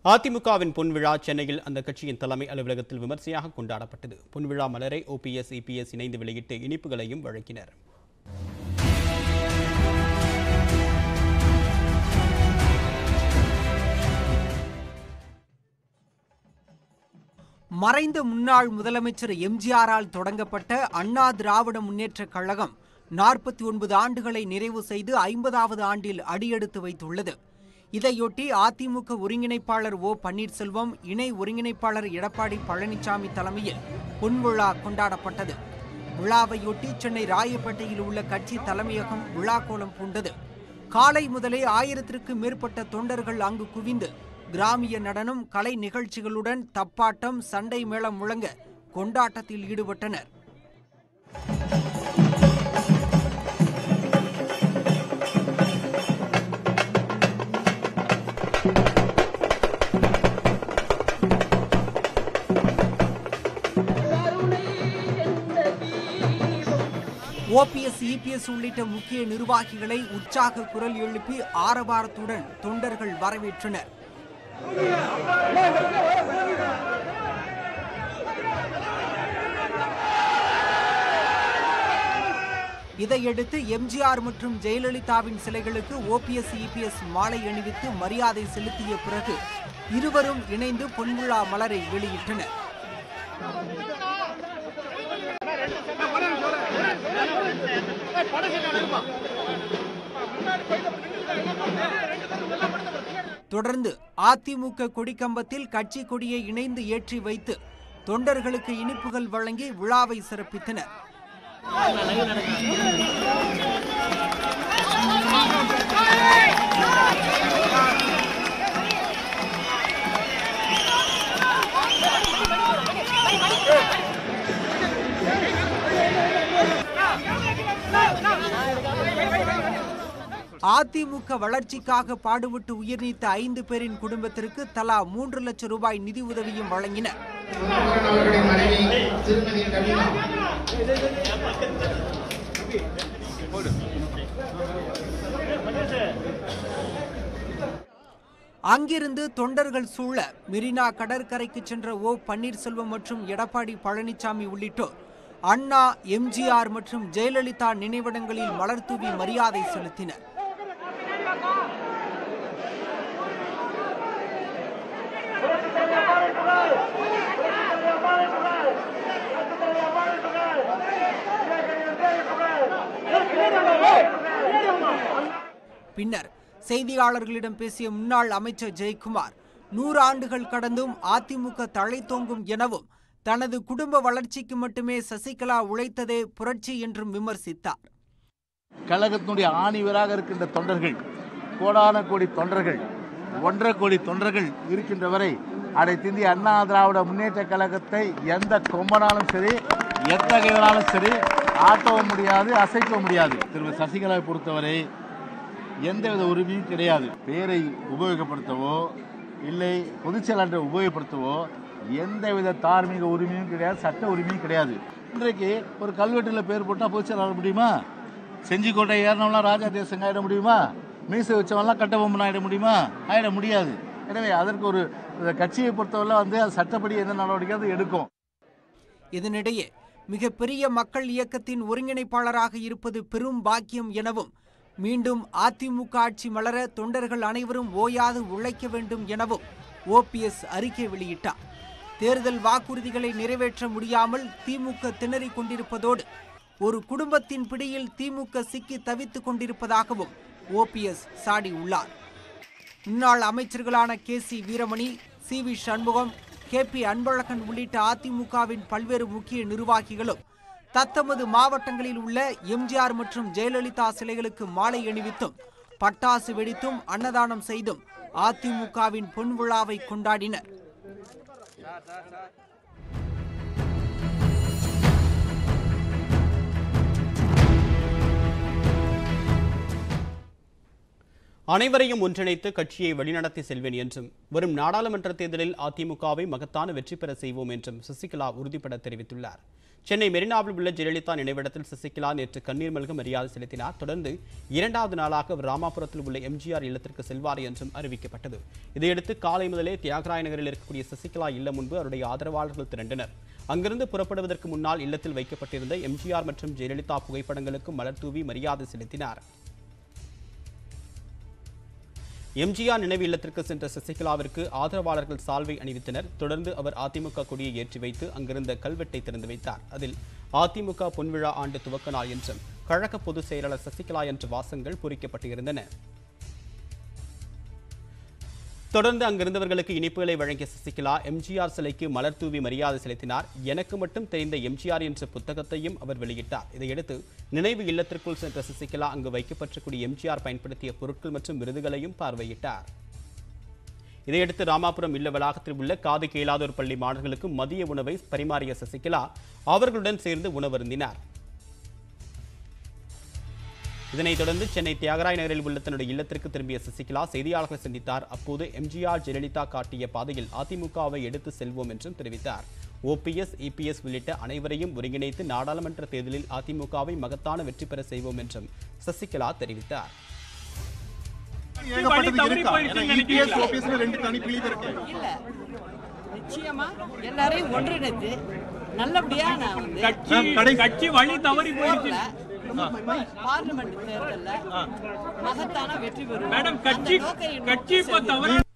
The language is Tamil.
அதிமுகவின் பொன்விழா சென்னையில் அந்த கட்சியின் தலைமை அலுவலகத்தில் விமர்சையாக கொண்டாடப்பட்டது பொன்விழா மலரை ஓபிஎஸ் இபிஎஸ் இணைந்து வெளியிட்டு இனிப்புகளையும் வழங்கினர் மறைந்த முன்னாள் முதலமைச்சர் எம்ஜிஆரால் தொடங்கப்பட்ட அண்ணா திராவிட முன்னேற்றக் கழகம் நாற்பத்தி ஒன்பது ஆண்டுகளை நிறைவு செய்து ஐம்பதாவது ஆண்டில் அடியெடுத்து வைத்துள்ளது இதையொட்டி அதிமுக ஒருங்கிணைப்பாளர் ஓ பன்னீர்செல்வம் இணை ஒருங்கிணைப்பாளர் எடப்பாடி பழனிசாமி தலைமையில் பொன்விழா கொண்டாடப்பட்டது விழாவையொட்டி சென்னை ராயப்பேட்டையில் உள்ள கட்சி தலைமையகம் விழாக்கோலம் பூண்டது காலை முதலே ஆயிரத்திற்கும் மேற்பட்ட தொண்டர்கள் அங்கு குவிந்து கிராமிய நடனம் கலை நிகழ்ச்சிகளுடன் தப்பாட்டம் சண்டை மேளம் முழங்க கொண்டாட்டத்தில் ஈடுபட்டனர் ஓபிஎஸ் இபிஎஸ் உள்ளிட்ட முக்கிய நிர்வாகிகளை உற்சாக குரல் எழுப்பி ஆரவாரத்துடன் தொண்டர்கள் வரவேற்றனர் இதையடுத்து எம்ஜிஆர் மற்றும் ஜெயலலிதாவின் சிலைகளுக்கு ஓபிஎஸ் இபிஎஸ் மாலை அணிவித்து மரியாதை செலுத்திய பிறகு இருவரும் இணைந்து பொன்விழா மலரை வெளியிட்டனர் தொடர்ந்து அதிமுக கொடிக்கம்பத்தில் கட்சி கொடியை இணைந்து ஏற்றி வைத்து தொண்டர்களுக்கு இனிப்புகள் வழங்கி விழாவை சிறப்பித்தனர் அதிமுக வளர்ச்சிக்காக பாடுபட்டு உயிர் நீத்த ஐந்து பேரின் குடும்பத்திற்கு தலா மூன்று லட்சம் ரூபாய் நிதி உதவியும் வழங்கினர் அவர்களின் மனைவி திருமதி கவிதா அங்கிருந்து தொண்டர்கள் சூழ மெரினா கடற்கரைக்கு சென்ற ஓ பன்னீர்செல்வம் மற்றும் எடப்பாடி பழனிசாமி உள்ளிட்டோர் அண்ணா எம்ஜிஆர் மற்றும் ஜெயலலிதா நினைவிடங்களில் மலர் தூவி மரியாதை செலுத்தினர் பின்னர் செய்தியாளர்களிடம் பேசிய முன்னாள் அமைச்சர் ஜெயக்குமார் நூறு ஆண்டுகள் கடந்தும் அதிமுக தழைத்தோங்கும் எனவும் தனது குடும்ப வளர்ச்சிக்கு மட்டுமே சசிகலா உழைத்ததே புரட்சி என்றும் விமர்சித்தார் கழகத்தினுடைய ஆணிவராக இருக்கின்ற தொண்டர்கள் கோடான கோடி தொண்டர்கள் ஒன்றரை கோடி தொண்டர்கள் இருக்கின்ற வரை அனைத்திந்திய அண்ணா திராவிட முன்னேற்ற கழகத்தை எந்த கொம்பனாலும் சரி எத்தகையவனாலும் சரி ஆட்டவும் முடியாது அசைக்கவும் முடியாது திரும்ப சசிகலாவை பொறுத்தவரை எந்தவித உரிமையும் கிடையாது பேரை உபயோகப்படுத்தவோ இல்லை பொதுச் செயலாளரை உபயோகப்படுத்தவோ எந்தவித தார்மீக உரிமையும் கிடையாது சட்ட உரிமையும் கிடையாது இன்றைக்கு ஒரு கல்வெட்டில் பேர் போட்டால் பொதுச் செயலாளர் முடியுமா செஞ்சிக்கோட்டை ஏறினவெல்லாம் ராஜா தேசங்க ஆகிட முடியுமா மீசை வச்சவன்லாம் கட்டபொம்மன் ஆகிட முடியுமா ஆகிட முடியாது எனவே அதற்கு ஒரு இந்த கட்சியை பொறுத்தவரை வந்து அது சட்டப்படி என்ன நடவடிக்கை அது எடுக்கும் இதனிடையே மிகப்பெரிய மக்கள் இயக்கத்தின் ஒருங்கிணைப்பாளராக இருப்பது பெரும் பாக்கியம் எனவும் மீண்டும் அதிமுக ஆட்சி மலர தொண்டர்கள் அனைவரும் ஓயாது உழைக்க வேண்டும் எனவும் ஓபிஎஸ் அறிக்கை வெளியிட்டார் தேர்தல் வாக்குறுதிகளை நிறைவேற்ற முடியாமல் திமுக திணறிக் கொண்டிருப்பதோடு ஒரு குடும்பத்தின் பிடியில் திமுக சிக்கி தவித்துக் கொண்டிருப்பதாகவும் ஓபிஎஸ் சாடியுள்ளார் முன்னாள் அமைச்சர்களான K C Veeramani C V Shanmugam K P Anbazhagan உள்ளிட்ட அதிமுகவின் பல்வேறு முக்கிய நிர்வாகிகளும் தத்தமது மாவட்டங்களில் உள்ள எம்ஜிஆர் மற்றும் ஜெயலலிதா சிலைகளுக்கு மாலை அணிவித்தும் பட்டாசு வெடித்தும் அன்னதானம் செய்தும் அதிமுகவின் பொன்விழாவை கொண்டாடினர் அனைவரையும் ஒன்றிணைத்து கட்சியை வழிநடத்தி செல்வேன் என்றும் வரும் நாடாளுமன்ற தேர்தலில் அதிமுகவை மகத்தான வெற்றி பெற செய்வோம் என்றும் சசிகலா உறுதிபட தெரிவித்துள்ளார் சென்னை மெரினாவில் உள்ள ஜெயலலிதா நினைவிடத்தில் சசிகலா நேற்று கண்ணீர் மல்க மரியாதை செலுத்தினார் தொடர்ந்து இரண்டாவது நாளாக அவர் ராமாபுரத்தில் உள்ள எம்ஜிஆர் இல்லத்திற்கு செல்வார் என்றும் அறிவிக்கப்பட்டது இதையடுத்து காலை முதலே தியாகராய நகரில் இருக்கக்கூடிய சசிகலா இல்லம் முன்பு அவருடைய ஆதரவாளர்கள் திரண்டனர் அங்கிருந்து புறப்படுவதற்கு முன்னால் இல்லத்தில் வைக்கப்பட்டிருந்த எம்ஜிஆர் மற்றும் ஜெயலலிதா புகைப்படங்களுக்கு மலர் தூவி மரியாதை செலுத்தினார் எம்ஜிஆர் நினைவு இல்லத்திற்கு சென்ற சசிகலாவிற்கு ஆதரவாளர்கள் சால்வை அணிவித்தனர் தொடர்ந்து அவர் அதிமுக கொடியை ஏற்றி வைத்து அங்கிருந்த கல்வெட்டை திறந்து வைத்தார் அதில் அதிமுக பொன்விழா ஆண்டு துவக்க நாள் என்றும் கழக பொதுச் செயலாளர் சசிகலா என்ற வாசகங்கள் பொறிக்கப்பட்டிருந்தன தொடர்ந்து அங்கிருந்தவர்களுக்கு இனிப்புகளை வழங்கிய சசிகலா எம்ஜிஆர் சிலைக்கு மலர் தூவி மரியாதை செலுத்தினார் எனக்கு மட்டும் தெரிந்த எம்ஜிஆர் என்ற புத்தகத்தையும் அவர் வெளியிட்டார் இதையடுத்து நினைவு இல்லத்திற்குள் சென்ற சசிகலா அங்கு வைக்கப்பட்டிருக்கூடிய எம்ஜிஆர் பயன்படுத்திய பொருட்கள் மற்றும் விருதுகளையும் பார்வையிட்டார் இதையடுத்து ராமாபுரம் இல்ல வளாகத்தில் உள்ள காது கேளாதோர் பள்ளி மாணவர்களுக்கு மதிய உணவை பரிமாறிய சசிகலா அவர்களுடன் சேர்ந்து உணவருந்தினார் இதனைத் தொடர்ந்து சென்னை தியாகராய நகரில் உள்ள தன்னுடைய இல்லத்திற்கு திரும்பிய சசிகலா செய்தியாளர்களை சந்தித்தார் அப்போது எம்ஜிஆர் ஜெயலலிதா காட்டிய பாதையில் அதிமுகவை எடுத்து செல்வோம் என்றும் தெரிவித்தார் ஓபிஎஸ் இபிஎஸ் உள்ளிட்ட அனைவரையும் ஒருங்கிணைத்து நாடாளுமன்ற தேர்தலில் அதிமுகவை மகத்தான வெற்றி பெற செய்வோம் என்றும் சசிகலா தெரிவித்தார் ஏகப்பட்டது இருக்கா ஏன்னா EPS, OPS னு ரெண்டு தனி பிரிவு இருக்கு இல்ல நிச்சயமா எல்லாரையும் ஒன்றிணைத்து நல்லபடியா நான் வந்து கட்சி மேம், கடைசி- கட்சி வழி தவறி போயிடுச்சு பார்லிமெண்ட் தேர்தல்ல மகத்தான வெற்றி பெறும் மேடம் கட்சி அந்த நோக்கை கட்சி இப்ப நோக்கி தவறி